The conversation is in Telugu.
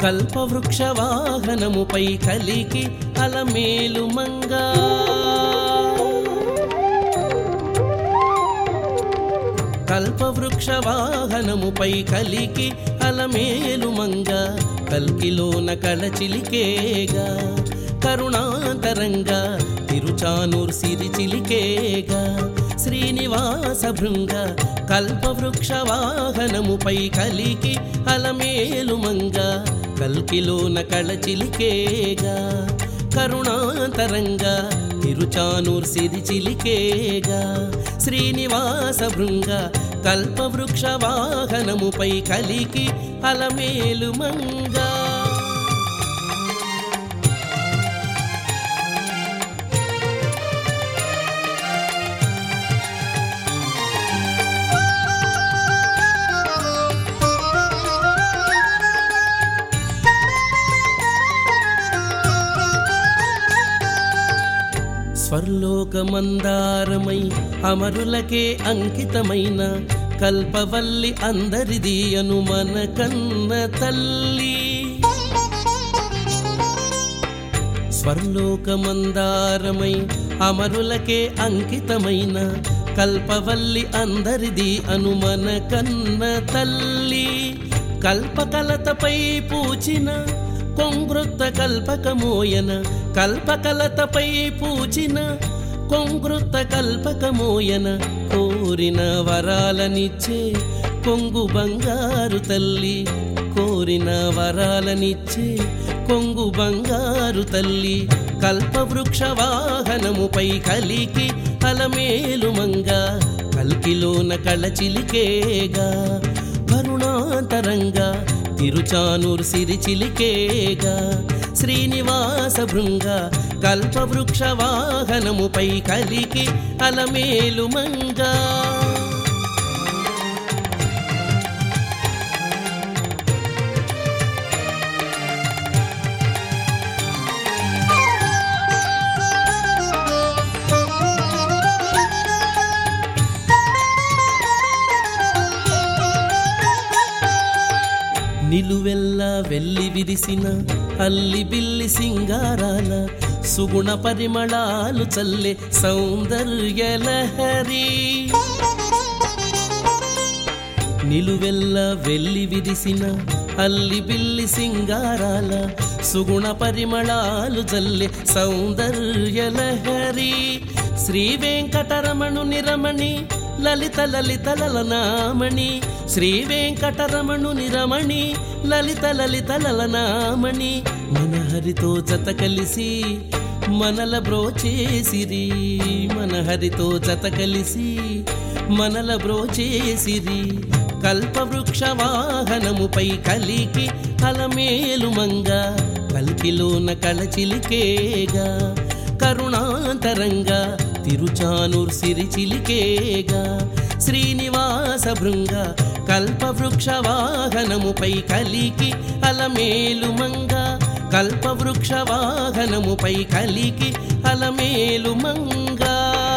కల్పవృక్ష వాహనముపై కలికి అలమేలు మంగా కల్పవృక్ష వాహనముపై కలికి అలమేలు మంగ కల్కిలోన కళచిలికేగా కరుణాంతరంగా తిరుచానూర్ సిరి చిలికేగా శ్రీనివాస భృంగ కల్పవృక్ష వాహనముపై కలికి అలమేలు మంగ కల్కిలోన కళచిలికేగా కరుణాంతరంగా తిరుచానూర్ సిరి చిలికేగా శ్రీనివాస భృంగ కల్పవృక్ష వాహనముపై కలికి అలమేలు మంగా స్వర్లోకమందారమై అమరులకే అంకితమైన కల్పవల్లి అందరిది అను మన కన్న తల్లి స్వర్లోకమందారమై అమరులకే అంకితమైన కల్పవల్లి అందరిది అను మన కన్న తల్లి కల్పకలతపై పూచిన కొంగృత్త కల్పకమోయన కల్పకలతపై పూచిన కొంగృత్త కల్పకమోయన కోరిన వరాలనిచ్చే కొంగు బంగారు తల్లి కోరిన వరాలనిచ్చే కొంగు బంగారు తల్లి కల్పవృక్ష వాహనముపై కలికి అలమేలు మంగ కల్కిలోన కళచిలికేగా కరుణాంతరంగా తిరుచానూర్ సిరి చిలికేగా శ్రీనివాస భృంగ కల్పవృక్ష వాహనముపై కలికి అలమేలు మంగా నిలువెల్ల వెళ్ళి విరిసిన అల్లి బిల్లి సింగారాల సుగుణ పరిమళాలు చల్లే సౌందర్యలహరి నిలువెల్ల వెళ్ళి విరిసిన అల్లి బిల్లి సింగారాల సుగుణ పరిమళాలు జల్లె సౌందర్యలహరి శ్రీ వెంకటరమణు నిరమణి లలిత లలిత లలనామణి శ్రీ వెంకటరమణు నిరమణి లలిత లలిత లలనామణి మన హరితో జత కలిసి మనల బ్రోచేసిరి మన హరితో జత కలిసి మనల బ్రోచేసిరి కల్పవృక్ష వాహనముపై కలికి అలమేలు మంగ కల్కిలోన కళచిలికేగా కరుణాంతరంగా తిరుచానూర్ సిరి చిలికేగా శ్రీనివాస భృంగ కల్పవృక్ష వాహనముపై కలికి అలమేలు మంగ కల్పవృక్ష వాహనముపై కలికి అలమేలు మంగా